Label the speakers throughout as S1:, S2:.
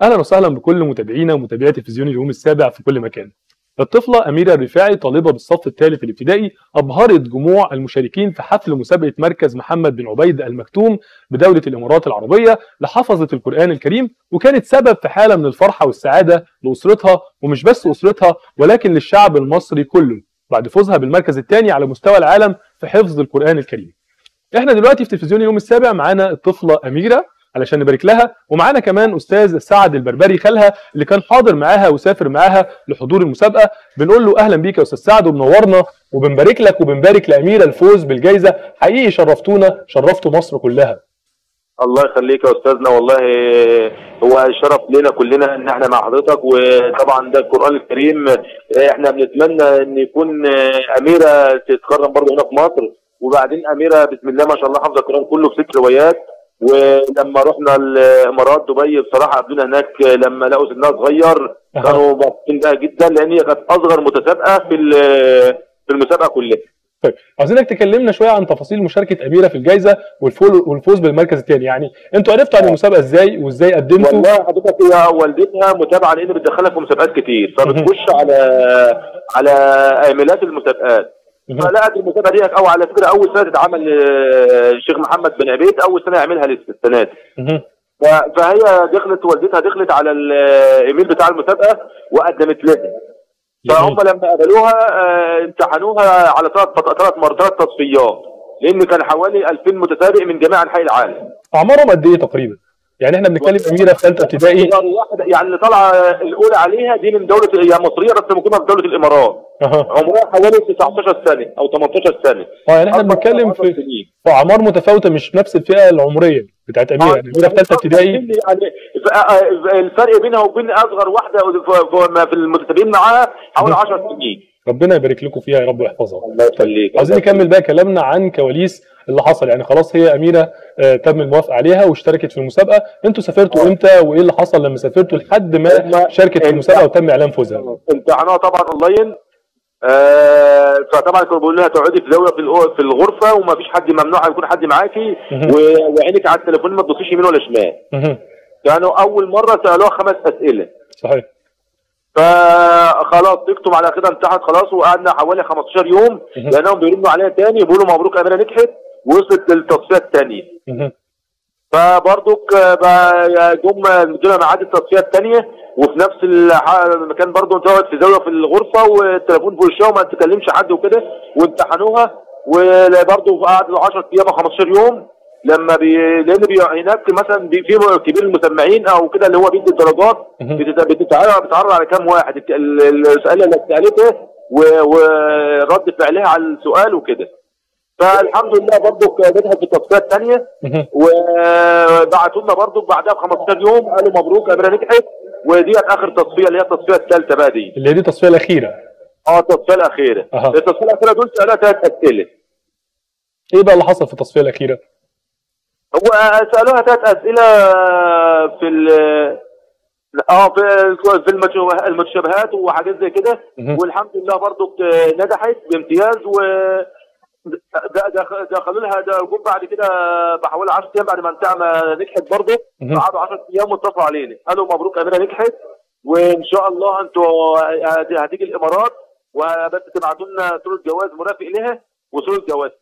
S1: اهلا وسهلا بكل متابعينا ومتابعي تلفزيون اليوم السابع في كل مكان. الطفله اميره الرفاعي طالبه بالصف الثالث الابتدائي ابهرت جموع المشاركين في حفل مسابقه مركز محمد بن عبيد المكتوم بدوله الامارات العربيه لحفظه القران الكريم وكانت سبب في حاله من الفرحه والسعاده لاسرتها ومش بس اسرتها ولكن للشعب المصري كله بعد فوزها بالمركز الثاني على مستوى العالم في حفظ القران الكريم. احنا دلوقتي في تلفزيون اليوم السابع معانا الطفله اميره علشان نبارك لها ومعانا كمان استاذ سعد البربري خالها اللي كان حاضر معاها وسافر معاها لحضور المسابقه بنقول له اهلا بيك يا استاذ سعد ومنورنا وبنبارك لك وبنبارك لاميره الفوز بالجائزه حقيقي شرفتونا شرفتوا مصر كلها
S2: الله يخليك يا استاذنا والله هو شرف لنا كلنا ان احنا مع حضرتك وطبعا ده القران الكريم احنا بنتمنى ان يكون اميره تتكرم برضه هنا في مصر وبعدين اميره بسم الله ما شاء الله حافظه القران كله في ست روايات ولما رحنا الامارات دبي بصراحه قابلونا هناك لما لقوا سنها صغير كانوا مبسوطين بها جدا لان هي كانت اصغر متسابقه في في المسابقه كلها.
S1: طيب عاوزينك تكلمنا شويه عن تفاصيل مشاركه اميره في الجائزه والفوز بالمركز الثاني يعني انتوا عرفتوا عن المسابقه ازاي وازاي قدمتوا
S2: والله حضرتك هي والدتها متابعه لان بتدخلها في مسابقات كتير فبتخش على على ايميلات المسابقات فلقت المسابقه دي او على فكره اول سنه تتعمل الشيخ محمد بن عبيد اول سنه يعملها لسه السنه دي فهي دخلت والدتها دخلت على الايميل بتاع المسابقه وقدمت لها فهم لما قابلوها امتحنوها على ثلاث ثلاث مرات تصفيات لان كان حوالي 2000 متسابق من جميع انحاء العالم
S1: اعمارهم قد ايه تقريبا؟ يعني احنا بنتكلم اميره في ثالثه ابتدائي
S2: يعني اللي طالعه الاولى عليها دي من دوله هي مصريه بس مقيمه في دوله الامارات أه. عمرها حوالي 19 سنه او 18 سنه
S1: اه يعني احنا بنتكلم في في اعمار متفاوته مش نفس الفئه العمريه بتاعت اميره يعني اميره في ثالثه ابتدائي
S2: يعني الفرق بينها وبين اصغر واحده في المتتابعين معاها حوالي 10 سنين
S1: ربنا يبارك لكم فيها يا رب ويحفظها
S2: الله يخليك
S1: عايزين نكمل بقى كلامنا عن كواليس اللي حصل يعني خلاص هي اميره آه تم الموافقه عليها واشتركت في المسابقه انتوا سافرتوا امتى وايه اللي حصل لما سافرتوا لحد ما شاركت في المسابقه وتم اعلان فوزها
S2: امتحنوها طبعا اونلاين آه فطبعا كانوا بيقولوا لها تقعدي في زاويه في في الغرفه وما فيش حد ممنوع يكون حد معاكي وعينك على التليفون ما تبصيش يمين ولا شمال كانوا اول مره سالوها خمس اسئله
S1: صحيح
S2: فخلاص تكتب على كده امتحنت خلاص وقعدنا حوالي 15 يوم لانهم بيردوا عليها تاني بيقولوا مبروك اميره نجحت وصلت للتصفيه الثانيه فبرضك جم ادونا ميعاد التصفيه الثانيه وفي نفس المكان برضه تقعد في زاويه في الغرفه والتليفون في وشها وما تكلمش حد وكده وامتحنوها وبرضه قعدوا 10 ايام او 15 يوم لما بي... لان بي... هناك مثلا بي... في كبير المسمعين او كده اللي هو بيدي الدرجات بتتعرض بتتعرض على كام واحد السؤال اللي سالته ورد و... فعلها على السؤال وكده فالحمد لله برضه نجحت في التصفيه الثانيه وبعتوا لنا برضه بعدها ب 15 يوم قالوا مبروك اميره نجحت ودي اخر تصفيه اللي هي التصفيه الثالثه بقى دي
S1: اللي هي دي التصفيه الاخيره
S2: اه التصفيه الاخيره أه. التصفيه الاخيره دول سالها ثلاث اسئله
S1: ايه بقى اللي حصل في التصفيه الاخيره؟
S2: هو سالوها ثلاث اسئله في ال اه في في المتشابهات وحاجات زي كده والحمد لله برضو نجحت بامتياز و دخلوا لها ده جم بعد كده بحوالي 10 ايام بعد ما ما نجحت برضه قعدوا 10 ايام واتصلوا علينا قالوا مبروك اميره نجحت وان شاء الله انتوا هتيجي الامارات وبس تبعتوا لنا صوره جواز مرافق لها وصوره جواز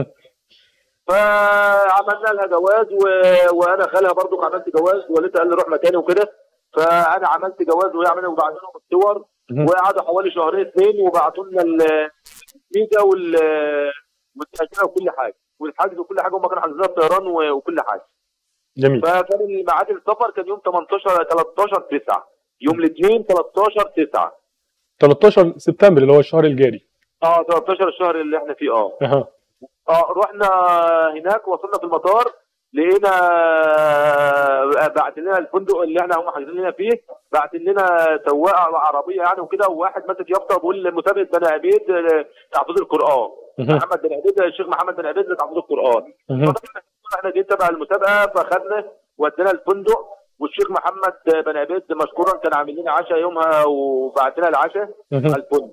S2: فعملنا لها جواز و... وانا خالها برضو عملت جواز والدتها قال لي روح مكاني وكده فانا عملت جواز وهي عملت وبعت لهم الصور وقعدوا حوالي شهرين اثنين وبعتوا لنا الفيزا وال والتاشيره وكل حاجه والحجز وكل حاجه هم كانوا حاجزين الطيران وكل حاجه
S1: جميل
S2: فكان ميعاد السفر كان يوم 18 13 9 يوم الاثنين 13 9
S1: 13 سبتمبر اللي هو الشهر الجاري
S2: اه 13 الشهر اللي احنا فيه اه
S1: اها
S2: اه رحنا هناك وصلنا في المطار لقينا بعت لنا الفندق اللي احنا هم حاجزين لنا فيه بعت لنا سواق عربيه يعني وكده وواحد ماسك يافطه بيقول مسابقه بني عبيد تحفيظ القران محمد بن عبيد الشيخ محمد بن عبيد لتحفيظ القران احنا جيت تبع المسابقه فخدنا ودينا الفندق والشيخ محمد بن عبيد مشكورا كان عامل لنا عشاء يومها وبعت لنا العشاء على الفندق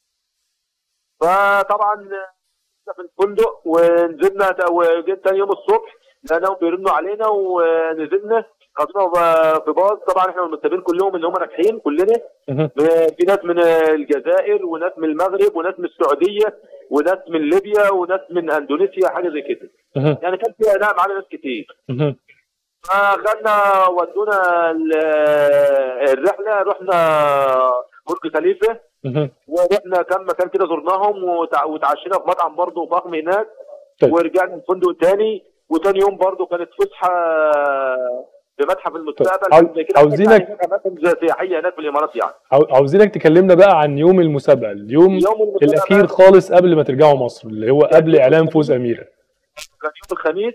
S2: فطبعا في الفندق ونزلنا وجيت تاني يوم الصبح لانهم بيرنوا علينا ونزلنا خدونا في باص طبعا احنا المنتخبين كلهم اللي هم ناجحين كلنا
S1: مهم.
S2: في ناس من الجزائر وناس من المغرب وناس من السعوديه وناس من ليبيا وناس من اندونيسيا حاجه زي كده
S1: مهم.
S2: يعني كان في اداء معانا ناس كتير
S1: مهم.
S2: فخدنا ودونا ال- الرحله رحنا برج خليفه
S1: مهم.
S2: ورحنا كم مكان كده زرناهم وتع- وتعشينا في مطعم برضه فخم هناك
S1: طيب.
S2: ورجعنا الفندق تاني وتاني يوم برضه كانت فسحه في متحف المستقبل
S1: عاو-
S2: زي كده
S1: عاوزينك-
S2: يعني اماكن سياحيه هناك في الامارات يعني
S1: عاو- عاوزينك تكلمنا بقى عن يوم المسابقه اليوم
S2: يوم المسابقة
S1: الاخير خالص قبل ما ترجعوا مصر اللي هو قبل اعلان فوز اميره
S2: كان يوم الخميس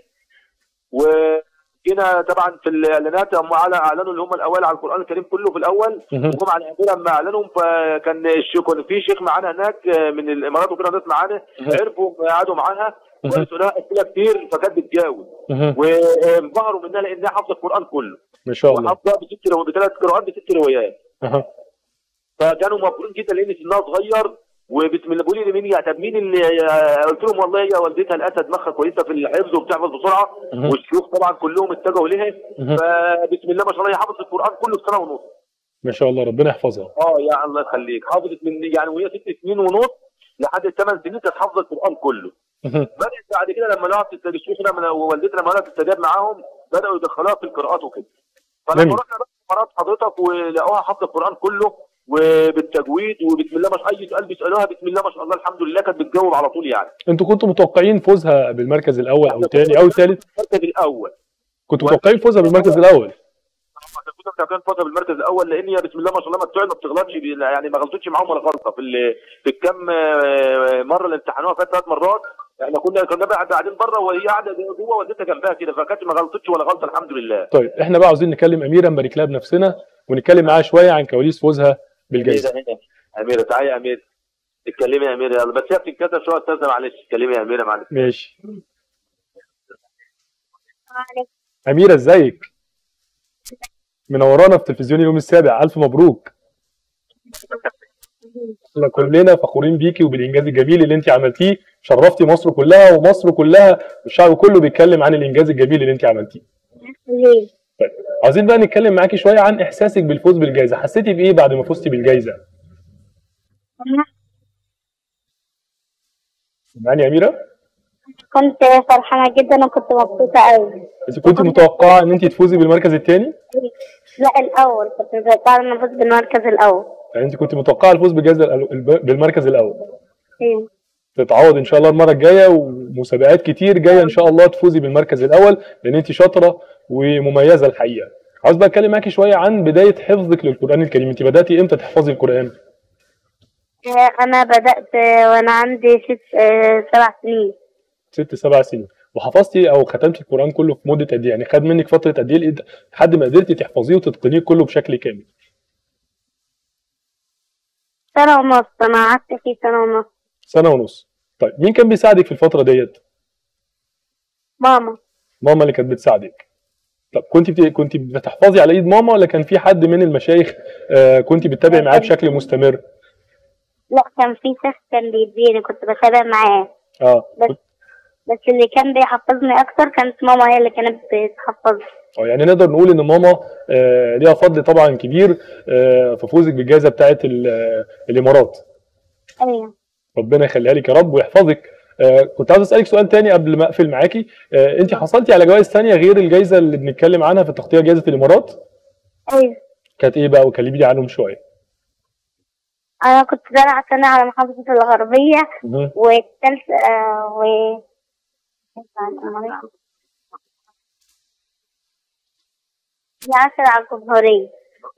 S2: وجينا طبعا في الاعلانات هم على اعلنوا اللي هم الاول على القران الكريم كله في الاول
S1: مهم.
S2: وهم على اخر لما اعلنوا فكان الشيخ كان في شيخ معانا هناك من الامارات وكده ناس معانا
S1: مهم.
S2: عرفوا قعدوا معاها
S1: مهم.
S2: وقالوا لها اسئله كتير فكانت بتجاوب
S1: مهم.
S2: وانبهروا منها لانها حافظه القران كله
S1: ما شاء الله
S2: وحافظه بست رو- بثلاث قراءات بست روايات
S1: أها.
S2: فكانوا مبهورين جدا لان سنها صغير وبسم الله بيقولوا لي مين يا طب مين اللي قلت لهم والله هي والدتها الاسد دماغها كويسه في الحفظ وبتحفظ بسرعه
S1: مهم.
S2: والشيوخ طبعا كلهم اتجهوا لها
S1: مهم.
S2: فبسم الله ما شاء الله هي حفظت القران كله في سنه ونص
S1: ما شاء الله ربنا يحفظها
S2: اه يا الله يخليك حفظت من يعني وهي ست سنين ونص لحد الثمان سنين كانت حافظه القران كله
S1: مهم.
S2: بدات بعد كده لما لقت الشيوخ لما ووالدتنا لما لقت تستجاب معاهم بداوا يدخلوها في القراءات وكده فلما
S1: جميل.
S2: رحنا بقى قرات حضرتك ولقوها حافظه القران كله وبالتجويد وبسم الله ما شاء اي سؤال بيسالوها بسم الله ما شاء الله الحمد لله كانت بتجاوب على طول يعني
S1: انتوا كنتوا متوقعين فوزها بالمركز الاول او الثاني او الثالث
S2: المركز الاول
S1: كنتوا متوقعين فوزها بالمركز الاول
S2: احنا كنا متابعين فتره بالمركز الاول لان هي بسم الله ما شاء الله ما بتقعد ما بتغلطش بي- يعني ما غلطتش معاهم ولا غلطه في ال- في الكام آه، مره اللي امتحنوها فيها ثلاث مرات احنا كنا كنا بقى قاعدين بره وهي قاعده جوه والدتها جنبها كده فكانت ما غلطتش ولا غلطه الحمد لله
S1: طيب احنا بقى عاوزين نكلم اميره نبارك لها بنفسنا ونتكلم معاها شويه عن كواليس فوزها بالجائزه
S2: اميره هنا اميره تعالي يا اميره اتكلمي يا اميره يلا بس هي بتنكسر شويه استاذه معلش اتكلمي يا اميره معلش
S1: ماشي اميره ازيك منورانا في تلفزيون اليوم السابع الف مبروك احنا كلنا فخورين بيكي وبالانجاز الجميل اللي انت عملتيه شرفتي مصر كلها ومصر كلها والشعب كله بيتكلم عن الانجاز الجميل اللي انت عملتيه
S3: ليه؟
S1: طيب عاوزين بقى نتكلم معاكي شويه عن احساسك بالفوز بالجائزه حسيتي بايه بعد ما فزتي بالجائزه سمعني يا اميره
S3: كنت فرحانة جدا وكنت مبسوطة أوي
S1: انت كنت متوقعه ان انت تفوزي بالمركز الثاني
S3: لا الأول كنت متوقعة إن أفوز بالمركز الأول
S1: يعني انت كنت متوقعه الفوز بالجائزه الألو- الب- بالمركز الاول
S3: أيوة.
S1: تتعوض ان شاء الله المره الجايه ومسابقات كتير جايه ان شاء الله تفوزي بالمركز الاول لان انت شاطره ومميزه الحقيقه عاوز بقى اتكلم معاكي شويه عن بدايه حفظك للقران الكريم انت بداتي امتى تحفظي القران
S3: آه، أنا بدأت آه، وأنا عندي ست آه، سبع سنين
S1: ست سبع سنين وحفظتي او ختمتي القران كله في مده قد ايه يعني خد منك فتره قد ايه لقد- لحد ما قدرتي تحفظيه وتتقنيه كله بشكل كامل
S3: سنة ونص أنا قعدت فيه سنة ونص
S1: سنه ونص طيب مين كان بيساعدك في الفتره ديت
S3: ماما
S1: ماما اللي كانت بتساعدك طب كنت بت... كنت بتحفظي على ايد ماما ولا كان في حد من المشايخ آه كنت بتتابعي معاه بشكل مستمر
S3: لا كان في شيخ كان بيديني كنت بتابع معاه
S1: اه
S3: بس بس اللي كان بيحفظني أكتر كانت ماما هي اللي كانت بتحفظني
S1: اه يعني نقدر نقول ان ماما آه ليها فضل طبعا كبير آه في فوزك بالجائزه بتاعه ال- آه، الامارات
S3: أيوة
S1: ربنا يخليها لك يا رب ويحفظك آه كنت عاوز اسالك سؤال تاني قبل ما اقفل معاكي آه انت حصلتي على جوائز تانية غير الجائزه اللي بنتكلم عنها في التغطيه جائزه الامارات
S3: أيوة
S1: كانت ايه بقى وكلميني عنهم شويه
S3: أنا كنت زارعة سنة على محافظة الغربية
S1: مهم.
S3: والتالت آه و العاشر على الجمهورية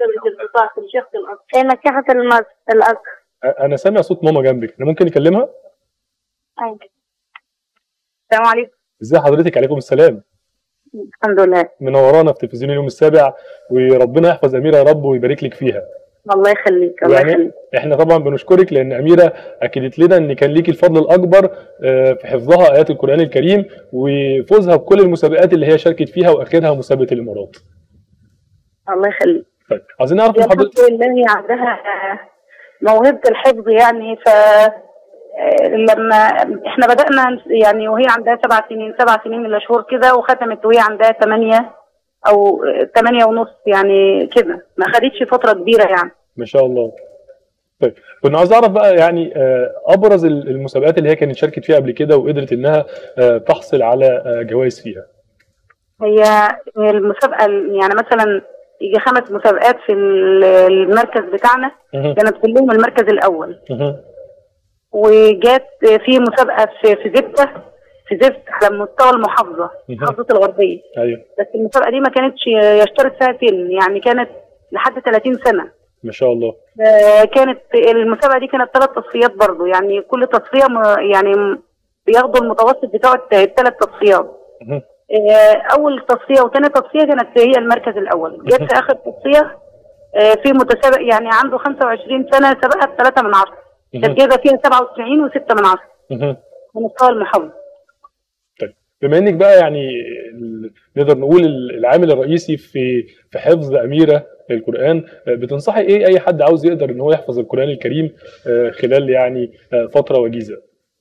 S3: في مسيحة المصر الأزهر
S1: آه، انا سامع صوت ماما جنبك انا ممكن نكلمها
S3: أيوة
S4: السلام عليكم
S1: ازي حضرتك عليكم السلام
S4: الحمد لله
S1: منورانا في تلفزيون اليوم السابع وربنا يحفظ اميره يا رب ويبارك لك فيها
S4: الله يخليك الله
S1: يعني
S4: يخليك
S1: احنا طبعا بنشكرك لان اميره اكدت لنا ان كان ليكي الفضل الاكبر آه، في حفظها ايات القران الكريم وفوزها بكل المسابقات اللي هي شاركت فيها واخرها مسابقه الامارات.
S4: الله يخليك
S1: طيب عايزين نعرف من
S4: الحمد
S1: حضرتك
S4: لله هي عندها موهبة الحفظ يعني ف آه، لما احنا بدأنا يعني وهي عندها سبع سنين سبع سنين الا شهور كده وختمت وهي عندها ثمانية او ثمانية ونص يعني كده ما خدتش فتره كبيره يعني
S1: ما شاء الله طيب كنا عايز اعرف بقى يعني آه، ابرز ال- المسابقات اللي هي كانت شاركت فيها قبل كده وقدرت انها آه، تحصل على آه، جوائز فيها
S4: هي المسابقه يعني مثلا يجي خمس مسابقات في ال- المركز بتاعنا
S1: مهم.
S4: كانت كلهم المركز الاول
S1: مهم.
S4: وجات في مسابقه في في زفته في زفت على مستوى المحافظه
S1: مهم.
S4: محافظه الغربيه
S1: ايوه
S4: بس المسابقه دي ما كانتش يشترط فيها سن يعني كانت لحد 30 سنه
S1: ما شاء الله
S4: آه، كانت المسابقه دي كانت ثلاث تصفيات برضو يعني كل تصفيه م- يعني م- بياخدوا المتوسط بتاع الثلاث تصفيات
S1: مهم.
S4: آه، اول تصفيه وثاني تصفيه كانت هي المركز الاول جت في اخر تصفيه آه، في متسابق يعني عنده 25 سنه سبقها بثلاثه من عشره
S1: مهم.
S4: كانت جايبه فيها 97 و6 من عشره
S1: مهم.
S4: على مستوى المحافظه
S1: طيب بما انك بقى يعني ال- نقدر نقول ال- العامل الرئيسي في في حفظ اميره القران آه، بتنصحي ايه اي حد عاوز يقدر ان هو يحفظ القران الكريم آه، خلال يعني آه، فتره وجيزه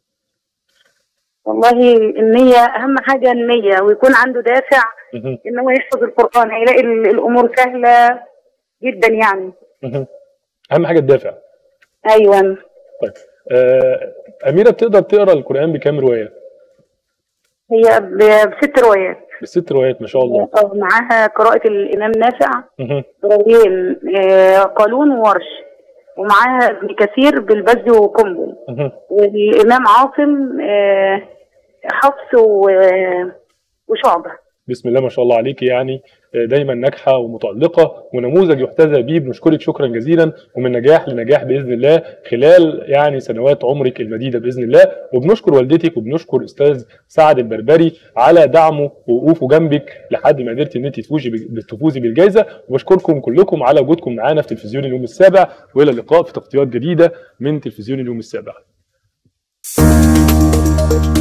S4: والله النية أهم حاجة النية ويكون عنده دافع
S1: مهم.
S4: إن هو يحفظ القرآن هيلاقي ال- الأمور سهلة جدا يعني
S1: مهم. اهم حاجه الدافع
S4: أيوة
S1: طيب آه، اميره بتقدر تقرا القران بكام روايه
S4: هي ب- بست روايات
S1: بست روايات ما شاء الله
S4: آه، معاها قراءة الإمام نافع
S1: مهم.
S4: روايين آه، قالون وورش ومعاها ابن كثير بالبز وقنبل
S1: مهم.
S4: والإمام عاصم آه، حفص و- وشعبة
S1: بسم الله ما شاء الله عليك يعني آه، دايما ناجحه ومتالقه ونموذج يحتذى به بنشكرك شكرا جزيلا ومن نجاح لنجاح باذن الله خلال يعني سنوات عمرك المديده باذن الله وبنشكر والدتك وبنشكر استاذ سعد البربري على دعمه ووقوفه جنبك لحد ما قدرتي ان انت تفوزي ب- تفوزي بالجائزه وبشكركم كلكم على وجودكم معانا في تلفزيون اليوم السابع والى اللقاء في تغطيات جديده من تلفزيون اليوم السابع